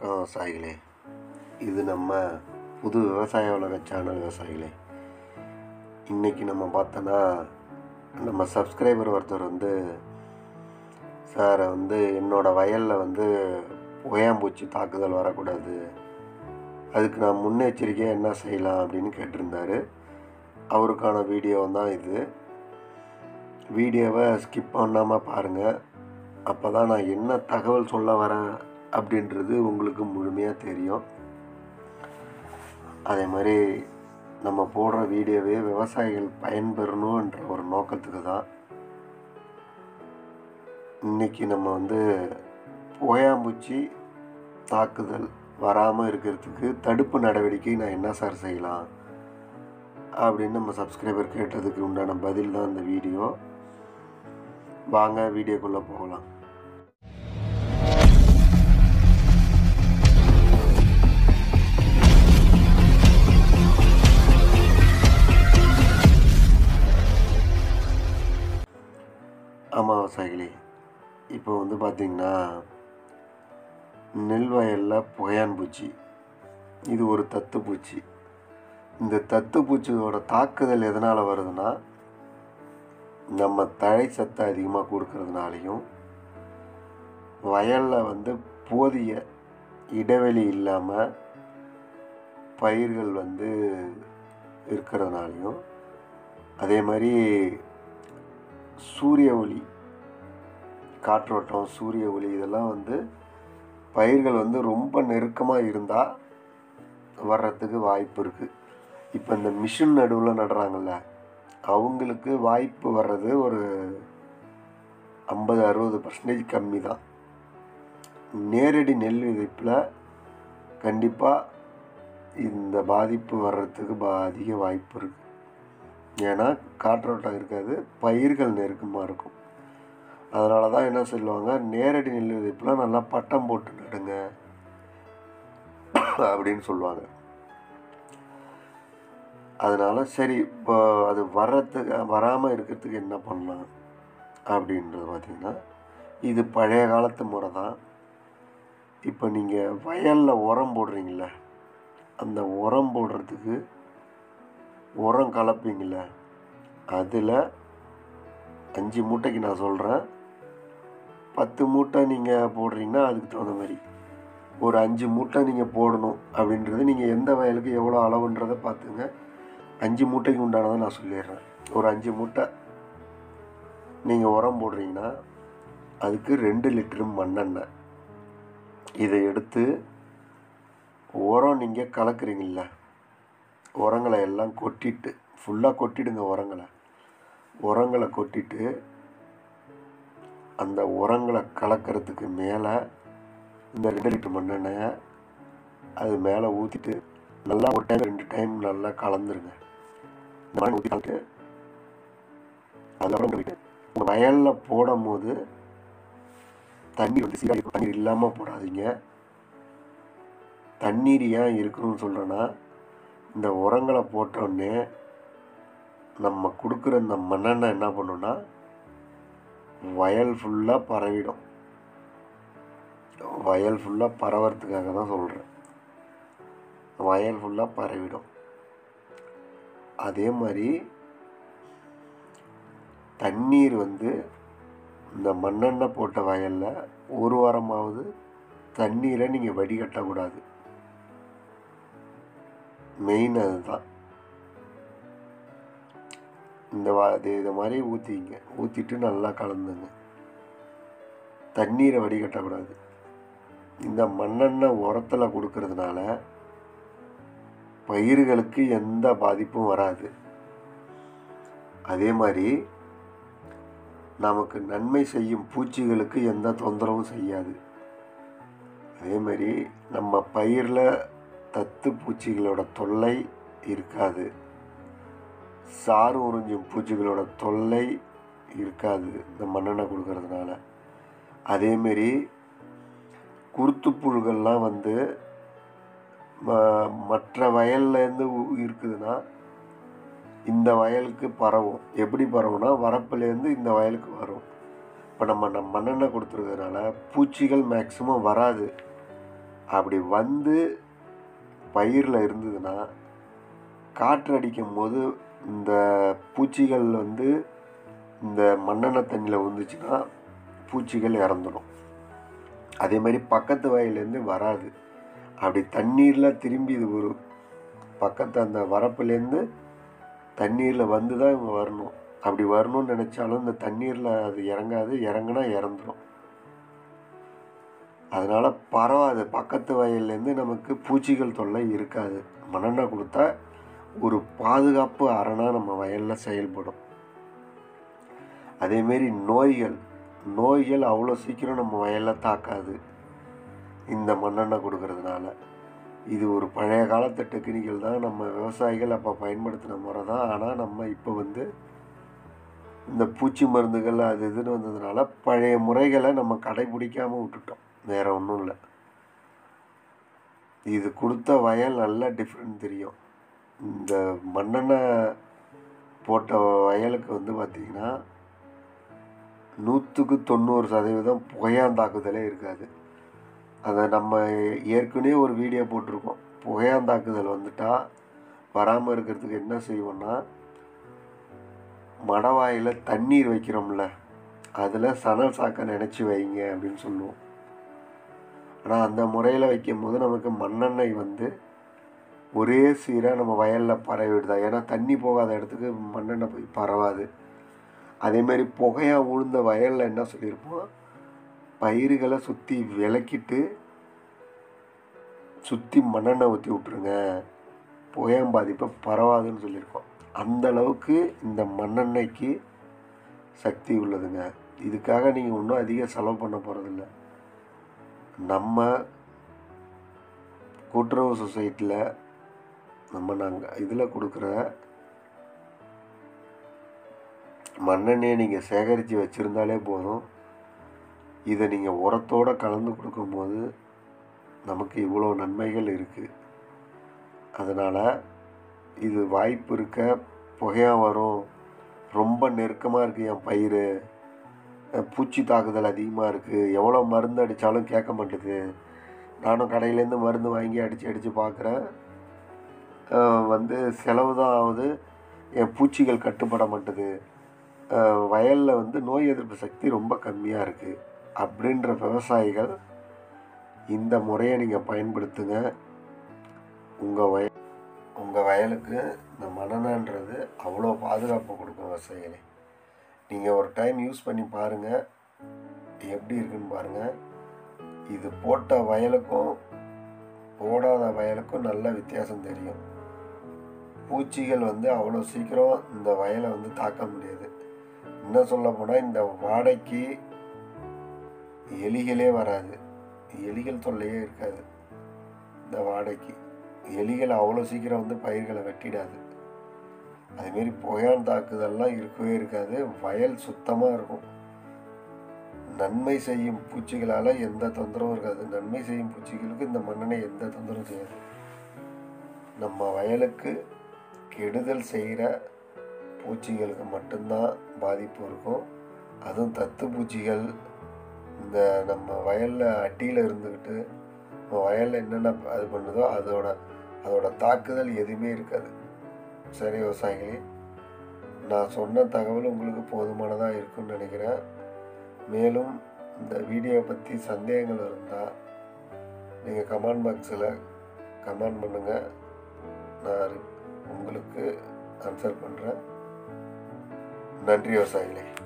வணக்கம் விவசாயிகளே இது நம்ம புது விவசாய உலக சேனல் விவசாயிகளே இன்றைக்கி நம்ம பார்த்தோன்னா நம்ம சப்ஸ்கிரைபர் ஒருத்தர் வந்து சார் வந்து என்னோடய வயலில் வந்து புகையாம்பூச்சி தாக்குதல் வரக்கூடாது அதுக்கு நான் முன்னெச்சரிக்கையாக என்ன செய்யலாம் அப்படின்னு கேட்டிருந்தாரு அவருக்கான வீடியோ தான் இது வீடியோவை ஸ்கிப் பண்ணாமல் பாருங்கள் அப்போ தான் நான் என்ன தகவல் சொல்ல வரேன் அப்படின்றது உங்களுக்கு முழுமையாக தெரியும் அதே மாதிரி நம்ம போடுற வீடியோவே விவசாயிகள் பயன்பெறணுன்ற ஒரு நோக்கத்துக்கு தான் இன்றைக்கி நம்ம வந்து புகையாம்பூச்சி தாக்குதல் வராமல் இருக்கிறதுக்கு தடுப்பு நடவடிக்கை நான் என்ன சார் செய்யலாம் அப்படின்னு நம்ம சப்ஸ்கிரைபர் கேட்டதுக்கு உண்டான பதில் தான் இந்த வீடியோ வாங்க வீடியோக்குள்ளே போகலாம் ஆமாம் விவசாயிகளே இப்போ வந்து பார்த்திங்கன்னா நெல் வயலில் புகையான் பூச்சி இது ஒரு தத்து பூச்சி இந்த தத்து பூச்சியோட தாக்குதல் எதனால் வருதுன்னா நம்ம தழை சத்தை அதிகமாக கொடுக்கறதுனாலையும் வயலில் வந்து போதிய இடைவெளி இல்லாமல் பயிர்கள் வந்து இருக்கிறதுனாலையும் அதே மாதிரி சூரிய ஒளி காற்றோட்டம் சூரிய ஒளி இதெல்லாம் வந்து பயிர்கள் வந்து ரொம்ப நெருக்கமாக இருந்தால் வர்றதுக்கு வாய்ப்பு இருக்குது இப்போ இந்த மிஷின் நடுவில் நடுறாங்கல்ல அவங்களுக்கு வாய்ப்பு வர்றது ஒரு ஐம்பது அறுபது பர்சன்டேஜ் கம்மி தான் நேரடி நெல் விதைப்பில் கண்டிப்பாக இந்த பாதிப்பு வர்றதுக்கு பா அதிக வாய்ப்பு இருக்குது ஏன்னா காற்றோட்டம் இருக்காது பயிர்கள் நெருக்கமாக இருக்கும் அதனால தான் என்ன சொல்லுவாங்க நேரடி நெல் விதைப்பில் நல்லா பட்டம் போட்டு நடுங்க அப்படின்னு சொல்லுவாங்க அதனால் சரி இப்போ அது வர்றதுக்கு வராமல் இருக்கிறதுக்கு என்ன பண்ணலாம் அப்படின்றது பார்த்திங்கன்னா இது பழைய காலத்து முறை தான் இப்போ நீங்கள் வயலில் உரம் போடுறீங்கள அந்த உரம் போடுறதுக்கு உரம் கலப்பீங்கள அதில் அஞ்சு மூட்டைக்கு நான் சொல்கிறேன் பத்து மூட்டை நீங்கள் போடுறீங்கன்னா அதுக்கு தகுந்த மாதிரி ஒரு அஞ்சு மூட்டை நீங்கள் போடணும் அப்படின்றது நீங்கள் எந்த வயலுக்கு எவ்வளோ அளவுன்றதை பார்த்துங்க அஞ்சு மூட்டைக்கு உண்டானதை நான் சொல்லிடுறேன் ஒரு அஞ்சு மூட்டை நீங்கள் உரம் போடுறீங்கன்னா அதுக்கு ரெண்டு லிட்டரு மண்ணெண்ணெய் இதை எடுத்து உரம் நீங்கள் கலக்குறீங்கள உரங்களை எல்லாம் கொட்டிட்டு ஃபுல்லாக கொட்டிடுங்க உரங்களை உரங்களை கொட்டிட்டு அந்த உரங்களை கலக்கிறதுக்கு மேலே இந்த ரெண்டு லிட்டர் மண்ணெண்ணெயை அது மேலே ஊற்றிட்டு நல்லா ஒரு டைம் ரெண்டு டைம் நல்லா கலந்துருங்க இந்த மண் ஊற்றி கலந்து அதுக்கப்புறம் போயிட்டு உங்கள் வயலில் போடும் போது தண்ணி வந்து சீராக தண்ணீர் இல்லாமல் போடாதீங்க தண்ணீர் ஏன் இருக்கணும்னு சொல்கிறேன்னா இந்த உரங்களை போட்டோடனே நம்ம கொடுக்குற இந்த மண்ணெண்ணெய் என்ன பண்ணுன்னா வயல் ஃபுல்லாக பரவிடும் வயல் ஃபுல்லாக பரவறதுக்காக தான் சொல்கிறேன் வயல் ஃபுல்லாக பரவிடும் அதே மாதிரி தண்ணீர் வந்து இந்த மண்ணெண்ணெய் போட்ட வயலில் ஒரு வாரமாவது தண்ணீரை நீங்கள் வடிகட்டக்கூடாது மெயின் அதுதான் இந்த வா இது இதை மாதிரி ஊற்றிங்க ஊற்றிட்டு நல்லா கலந்துங்க தண்ணீரை வடிகட்டக்கூடாது இந்த மண்ணெண்ணெய் உரத்தில் கொடுக்கறதுனால பயிர்களுக்கு எந்த பாதிப்பும் வராது அதே மாதிரி நமக்கு நன்மை செய்யும் பூச்சிகளுக்கு எந்த தொந்தரவும் செய்யாது அதே மாதிரி நம்ம பயிரில் தத்து பூச்சிகளோட தொல்லை இருக்காது சாறு உறிஞ்சும் பூச்சிகளோட தொல்லை இருக்காது இந்த மண்ணெண்ணெய் கொடுக்கறதுனால அதேமாரி குருத்துப்புழுகள்லாம் வந்து மற்ற வயல்லேருந்து இருக்குதுன்னா இந்த வயலுக்கு பரவும் எப்படி பரவும்னா வரப்புலேருந்து இந்த வயலுக்கு வரும் இப்போ நம்ம நம்ம மண்ணெண்ணெய் கொடுத்துருக்கறனால பூச்சிகள் மேக்ஸிமம் வராது அப்படி வந்து பயிரில் இருந்ததுன்னா காற்று அடிக்கும் போது இந்த பூச்சிகள் வந்து இந்த மண்ணெண்ணெய் தண்ணியில் வந்துச்சுன்னா பூச்சிகள் இறந்துடும் அதே மாதிரி பக்கத்து வயலேருந்து வராது அப்படி தண்ணீரில் திரும்பி இது ஒரு பக்கத்து அந்த வரப்புலேருந்து தண்ணீரில் வந்து தான் இவங்க வரணும் அப்படி வரணும்னு நினச்சாலும் இந்த தண்ணீரில் அது இறங்காது இறங்குனா இறந்துடும் அதனால் பரவாது பக்கத்து வயல்லேருந்து நமக்கு பூச்சிகள் தொல்லை இருக்காது மண்ணெண்ணெய் கொடுத்தா ஒரு பாதுகாப்பு அரணாக நம்ம வயலில் செயல்படும் அதேமாரி நோய்கள் நோய்கள் அவ்வளோ சீக்கிரம் நம்ம வயலில் தாக்காது இந்த மண்ணெண்ணெய் கொடுக்கறதுனால இது ஒரு பழைய காலத்து டெக்னிக்கல் தான் நம்ம விவசாயிகள் அப்போ பயன்படுத்தின முறை தான் ஆனால் நம்ம இப்போ வந்து இந்த பூச்சி மருந்துகள் அது இதுன்னு வந்ததுனால பழைய முறைகளை நம்ம கடைபிடிக்காமல் விட்டுட்டோம் வேற ஒன்றும் இல்லை இது கொடுத்த வயல் நல்லா டிஃப்ரெண்ட் தெரியும் இந்த மண்ணெண்ணெய் போட்ட வயலுக்கு வந்து பார்த்திங்கன்னா நூற்றுக்கு தொண்ணூறு சதவீதம் புகையாந்தாக்குதலே இருக்காது அதை நம்ம ஏற்கனவே ஒரு வீடியோ போட்டிருக்கோம் புகையாந்தாக்குதல் வந்துட்டா வராமல் இருக்கிறதுக்கு என்ன செய்வோம்னா மடவாயில் தண்ணீர் வைக்கிறோம்ல அதில் சணல் சாக்கை நினச்சி வைங்க அப்படின்னு சொல்லுவோம் ஆனால் அந்த முறையில் வைக்கும் போது நமக்கு மண்ணெண்ணெய் வந்து ஒரே சீராக நம்ம வயலில் பரவிடுதா ஏன்னா தண்ணி போகாத இடத்துக்கு மண்ணெண்ணெய் போய் பரவாது அதேமாரி புகையாக உளுந்த வயலில் என்ன சொல்லியிருப்போம் பயிர்களை சுற்றி விளக்கிட்டு சுற்றி மண்ணெண்ணெய் ஊற்றி விட்ருங்க புகையம் பாதிப்பை பரவாதுன்னு சொல்லியிருக்கோம் அந்த அளவுக்கு இந்த மண்ணெண்ணெய்க்கு சக்தி உள்ளதுங்க இதுக்காக நீங்கள் ஒன்றும் அதிக செலவு பண்ண போகிறதில்ல நம்ம கூட்டுறவு சொசைட்டியில் நம்ம நாங்கள் இதில் கொடுக்குற மண்ணெண்ணெயை நீங்கள் சேகரித்து வச்சுருந்தாலே போதும் இதை நீங்கள் உரத்தோடு கலந்து கொடுக்கும்போது நமக்கு இவ்வளோ நன்மைகள் இருக்குது அதனால் இது வாய்ப்பு இருக்க புகையாக வரும் ரொம்ப நெருக்கமாக இருக்குது என் பயிர் பூச்சி தாக்குதல் அதிகமாக இருக்குது எவ்வளோ மருந்து அடித்தாலும் கேட்க மாட்டேது நானும் கடையிலேருந்து மருந்து வாங்கி அடித்து அடித்து பார்க்குறேன் வந்து செலவு தான் ஆகுது என் பூச்சிகள் கட்டுப்பட மாட்டுது வயலில் வந்து நோய் எதிர்ப்பு சக்தி ரொம்ப கம்மியாக இருக்குது அப்படின்ற விவசாயிகள் இந்த முறையை நீங்கள் பயன்படுத்துங்க உங்கள் வய உங்கள் வயலுக்கு இந்த மணனன்றது அவ்வளோ பாதுகாப்பு கொடுக்கும் விவசாயிகளே நீங்கள் ஒரு டைம் யூஸ் பண்ணி பாருங்கள் எப்படி இருக்குன்னு பாருங்கள் இது போட்ட வயலுக்கும் போடாத வயலுக்கும் நல்ல வித்தியாசம் தெரியும் பூச்சிகள் வந்து அவ்வளோ சீக்கிரம் இந்த வயலை வந்து தாக்க முடியாது இன்னும் சொல்ல போனால் இந்த வாடைக்கு எலிகளே வராது எலிகள் தொல்லையே இருக்காது இந்த வாடைக்கு எலிகள் அவ்வளோ சீக்கிரம் வந்து பயிர்களை வெட்டிடாது அதுமாரி புகையான் தாக்குதல்லாம் இருக்கவே இருக்காது வயல் சுத்தமாக இருக்கும் நன்மை செய்யும் பூச்சிகளால் எந்த தொந்தரவும் இருக்காது நன்மை செய்யும் பூச்சிகளுக்கு இந்த மண்ணெண்ணை எந்த தொந்தரவும் செய்யாது நம்ம வயலுக்கு கெடுதல் செய்கிற பூச்சிகளுக்கு மட்டும்தான் பாதிப்பு இருக்கும் அதுவும் தத்து பூச்சிகள் இந்த நம்ம வயலில் அட்டியில் இருந்துக்கிட்டு நம்ம வயலில் என்னென்ன அது பண்ணுதோ அதோட அதோட தாக்குதல் எதுவுமே இருக்காது சரி விவசாயிகளே நான் சொன்ன தகவல் உங்களுக்கு போதுமானதாக இருக்குன்னு நினைக்கிறேன் மேலும் இந்த வீடியோவை பற்றி சந்தேகங்கள் இருந்தால் நீங்கள் கமெண்ட் பாக்ஸில் கமெண்ட் பண்ணுங்கள் நான் உங்களுக்கு ஆன்சர் பண்ணுறேன் நன்றி விவசாயிகளே